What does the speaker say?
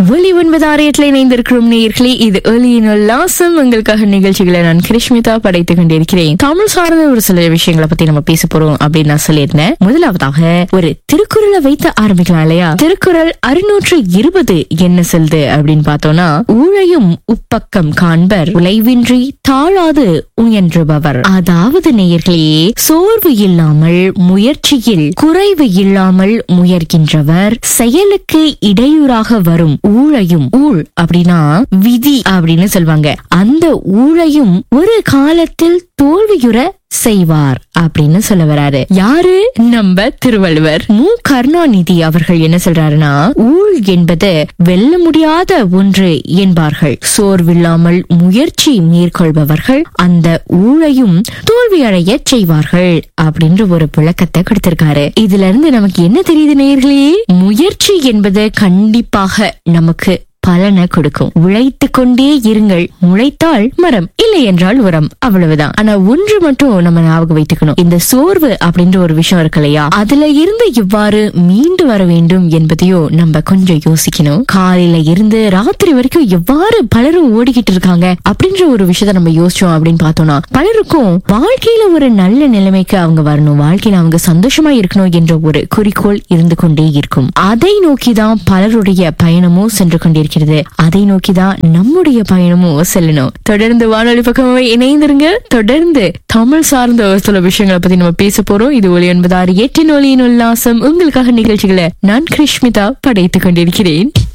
ஒலி ஒன்பது ஆரியத்தில் இணைந்திருக்கிறோம் நேயர்களே இது ஒலியின் உல்லாசம் உங்களுக்காக நிகழ்ச்சிகளை நான் கிருஷ்மிதா படைத்துக் கொண்டிருக்கிறேன் தமிழ் சார்ந்த ஒரு சில விஷயங்களை பத்தி நம்ம பேச போறோம் அப்படின்னு நான் சொல்லியிருந்தேன் முதலாவதாக ஒரு திருக்குறளை வைத்து ஆரம்பிக்கலாம் இல்லையா திருக்குறள் அறுநூற்று இருபது என்ன சொல்லுது அப்படின்னு பார்த்தோம்னா ஊழையும் உப்பக்கம் காண்பர் உழைவின்றி தாழாது உயன்றுபவர் அதாவது நேயர்களே சோர்வு இல்லாமல் முயற்சியில் குறைவு இல்லாமல் முயற்கின்றவர் செயலுக்கு இடையூறாக வரும் ஊழையும் ஊழ் அப்படின்னா விதி அப்படின்னு சொல்லுவாங்க அந்த ஊழையும் ஒரு காலத்தில் தோல்வியுற செய்வார் அப்படின்னு சொல்ல வராரு யாரு நம்ம திருவள்ளுவர் மு கருணாநிதி அவர்கள் என்ன சொல்றாருன்னா ஊழ் என்பது வெல்ல முடியாத ஒன்று என்பார்கள் சோர்வில்லாமல் முயற்சி மேற்கொள்பவர்கள் அந்த ஊழையும் தோல்வியடைய செய்வார்கள் அப்படின்ற ஒரு விளக்கத்தை கொடுத்திருக்காரு இதுல இருந்து நமக்கு என்ன தெரியுது நேயர்களே முயற்சி என்பது கண்டிப்பாக நமக்கு பலனை கொடுக்கும் உழைத்து கொண்டே இருங்கள் முளைத்தால் மரம் இல்லை என்றால் உரம் அவ்வளவுதான் ஆனா ஒன்று மட்டும் நம்ம ஞாபகம் வைத்துக்கணும் இந்த சோர்வு அப்படின்ற ஒரு விஷயம் இருக்கு இல்லையா அதுல இருந்து இவ்வாறு மீண்டு வர வேண்டும் என்பதையும் நம்ம கொஞ்சம் யோசிக்கணும் காலையில இருந்து ராத்திரி வரைக்கும் எவ்வாறு பலரும் ஓடிக்கிட்டு இருக்காங்க அப்படின்ற ஒரு விஷயத்த நம்ம யோசிச்சோம் அப்படின்னு பார்த்தோம்னா பலருக்கும் வாழ்க்கையில ஒரு நல்ல நிலைமைக்கு அவங்க வரணும் வாழ்க்கையில அவங்க சந்தோஷமா இருக்கணும் என்ற ஒரு குறிக்கோள் இருந்து கொண்டே இருக்கும் அதை நோக்கிதான் பலருடைய பயணமும் சென்று கொண்டிருக்கிறது அதை நோக்கிதான் நம்முடைய பயணமும் செல்லணும் தொடர்ந்து வானொலி பக்கமாவே இணைந்திருங்க தொடர்ந்து தமிழ் சார்ந்த ஒரு சில விஷயங்களை பத்தி நம்ம பேச போறோம் இது ஒளி என்பதாறு எட்டின் ஒளியின் உல்லாசம் உங்களுக்காக நிகழ்ச்சிகளை நான் கிருஷ்மிதா படைத்துக் கொண்டிருக்கிறேன்